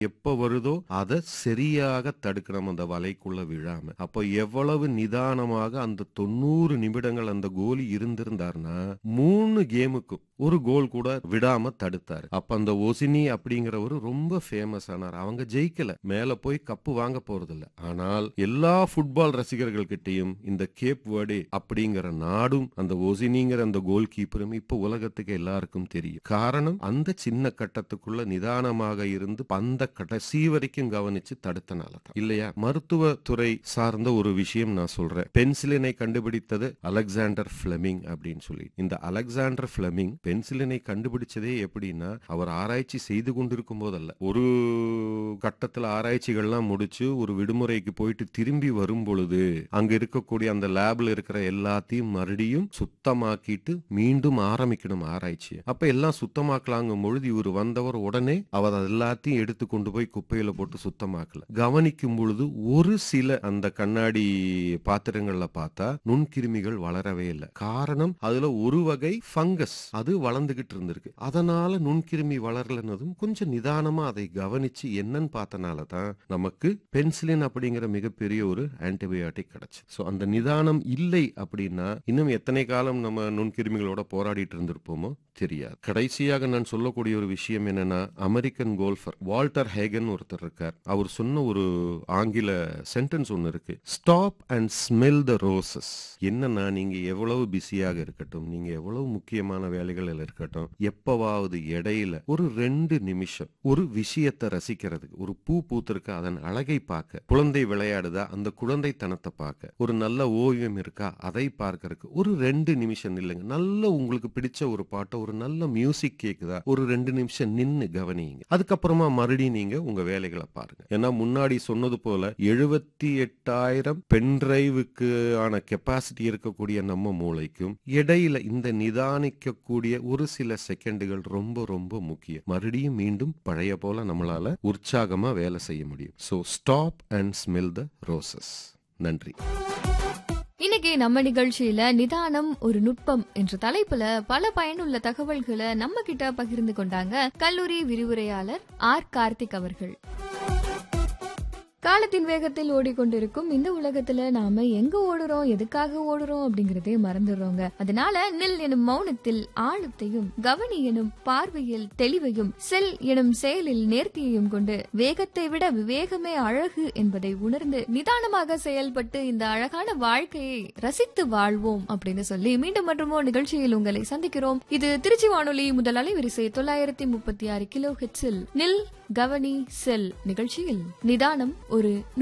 எப்ப வருதோ அதை சரியாக தடுக்கணும் அந்த வலைக்குள்ள விழாம அப்போ எவ்வளவு நிதானமாக அந்த தொண்ணூறு நிமிடங்கள் அந்த கோலி இருந்திருந்தாருன்னா மூணு கேமுக்கும் ஒரு கோல் கூட விடாம தடுத்தாரு அப்ப அந்த ஒசினி அப்படிங்கிறவரு ரொம்ப ஃபேமஸ் ஆனார் அவங்க ஜெயிக்கல மேல போய் கப்பு வாங்க போறது இல்ல ஆனால் எல்லா ஃபுட்பால் ரசிகர்கள் கிட்டயும் இந்த கேப் வேர்டே அப்படிங்கிற நாடும் அந்த ஒசினிங்கிற அந்த கோல் கீப்பரும் இப்ப உலகத்துக்கு எல்லாருக்கும் தெரியும் காரணம் அந்த சின்ன கட்டத்துக்குள்ள நிதானமாக இருந்து அந்த கடைசி வரைக்கும் கவனிச்சு தடுத்தனால தான் இல்லையா மருத்துவ துறை சார்ந்த ஒரு விஷயம் நான் சொல்றேன் பென்சிலினை கண்டுபிடித்தது அலெக்சாண்டர் பிளெமிங் அப்படின்னு சொல்லி இந்த அலெக்சாண்டர் பிளெமிங் பென்சிலினை கண்டுபிடிச்சதே எப்படின்னா அவர் ஆராய்ச்சி செய்து கொண்டிருக்கும் போதல்ல ஒரு கட்டத்துல ஆராய்ச்சிகள்லாம் முடிச்சு ஒரு விடுமுறைக்கு போயிட்டு திரும்பி வரும் பொழுது அங்க இருக்கக்கூடிய அந்த லேப்ல இருக்கிற எல்லாத்தையும் மறுபடியும் சுத்தமாக்கிட்டு மீண்டும் ஆரம்பிக்கணும் ஆராய்ச்சி அப்ப எல்லாம் சுத்தமாக்கலாங்கும் பொழுது இவர் வந்தவர் உடனே அவர் அது எல்லாத்தையும் எடுத்து கொண்டு போய் குப்பையில போட்டு சுத்தமாக்கல கவனிக்கும் பொழுது ஒரு சில அந்த கண்ணாடி பாத்திரங்கள்ல பார்த்தா நுண்கிருமிகள் வளரவே இல்லை காரணம் அதுல ஒரு வகை ஃபங்கஸ் அது வளர்ந்துகிட்டு இருந்திருக்கு அதனால நுண்கிருமி வளரலன்னதும் கொஞ்சம் நிதானமா அதை கவனிச்சு என்னன்னு பார்த்தனால தான் நமக்கு பென்சிலின் அப்படிங்கிற மிகப்பெரிய ஒரு ஆன்டிபயோட்டிக் கிடைச்சு சோ அந்த நிதானம் இல்லை அப்படின்னா இன்னும் எத்தனை காலம் நம்ம நுண்கிருமிகளோட போராடிட்டு இருந்திருப்போமோ தெரியாது கடைசியாக நான் சொல்லக்கூடிய ஒரு விஷயம் என்னன்னா அமெரிக்கன் கோல்ஃபர் வால்டர் ஹேகன் ஒருத்தர் இருக்கார் அவர் சொன்ன ஒரு ஆங்கில சென்டென்ஸ் ஒன்னு இருக்கு stop and smell the roses என்னன்னா நீங்க எவ்வளவு பிஸியாக இருக்கட்டும் நீங்க எவ்வளவு முக்கியமான வேலைகளில் இருக்கட்டும் எப்பவாவது இடையில ஒரு ரெண்டு நிமிஷம் ஒரு விஷயத்தை ரசிக்கிறதுக்கு ஒரு பூ பூத்திருக்கா அதன் அழகை பார்க்க குழந்தை விளையாடுதா அந்த குழந்தைத்தனத்தை பார்க்க ஒரு நல்ல ஓவியம் இருக்கா அதை பார்க்கறதுக்கு ஒரு ரெண்டு நிமிஷம் இல்லைங்க நல்ல உங்களுக்கு பிடிச்ச ஒரு பாட்டை ஒரு நல்ல மியூசிக் கேக்குதா ஒரு ரெண்டு நிமிஷம் நின்னு கவனிங்க அதுக்கப்புறமா மறுபடியும் நீங்க உங்க வேலைகளை பாருங்க ஏன்னா முன்னாடி சொன்னது போல எழுபத்தி எட்டாயிரம் பென்டிரைவுக்கு ஆன கெப்பாசிட்டி இருக்கக்கூடிய நம்ம மூளைக்கும் இடையில இந்த நிதானிக்கக்கூடிய ஒரு சில செகண்டுகள் ரொம்ப ரொம்ப முக்கியம் மறுபடியும் மீண்டும் பழைய போல நம்மளால உற்சாகமா வேலை செய்ய முடியும் so stop and smell the roses நன்றி இன்னைக்கு நம்ம நிகழ்ச்சியில நிதானம் ஒரு நுட்பம் என்ற தலைப்புல பல பயனுள்ள தகவல்களை நம்ம கிட்ட பகிர்ந்து கொண்டாங்க கல்லூரி விரிவுரையாளர் ஆர் கார்த்திக் அவர்கள் காலத்தின் வேகத்தில் ஓடிக்கொண்டிருக்கும் இந்த உலகத்துல நாம எங்க ஓடுறோம் எதுக்காக ஓடுறோம் அப்படிங்கறதே மறந்துடுறோங்க அதனால நில் எனும் மௌனத்தில் ஆழத்தையும் கவனி எனும் பார்வையில் தெளிவையும் செல் எனும் செயலில் நேர்த்தியையும் கொண்டு வேகத்தை விட விவேகமே அழகு என்பதை உணர்ந்து நிதானமாக செயல்பட்டு இந்த அழகான வாழ்க்கையை ரசித்து வாழ்வோம் அப்படின்னு சொல்லி மீண்டும் மற்றுமோ நிகழ்ச்சியில் உங்களை சந்திக்கிறோம் இது திருச்சி வானொலி முதல் அலைவரிசை தொள்ளாயிரத்தி முப்பத்தி ஆறு கிலோ ஹெட்ஸில் நில் கவனி செல் நிகழ்ச்சியில் நிதானம் ஒரு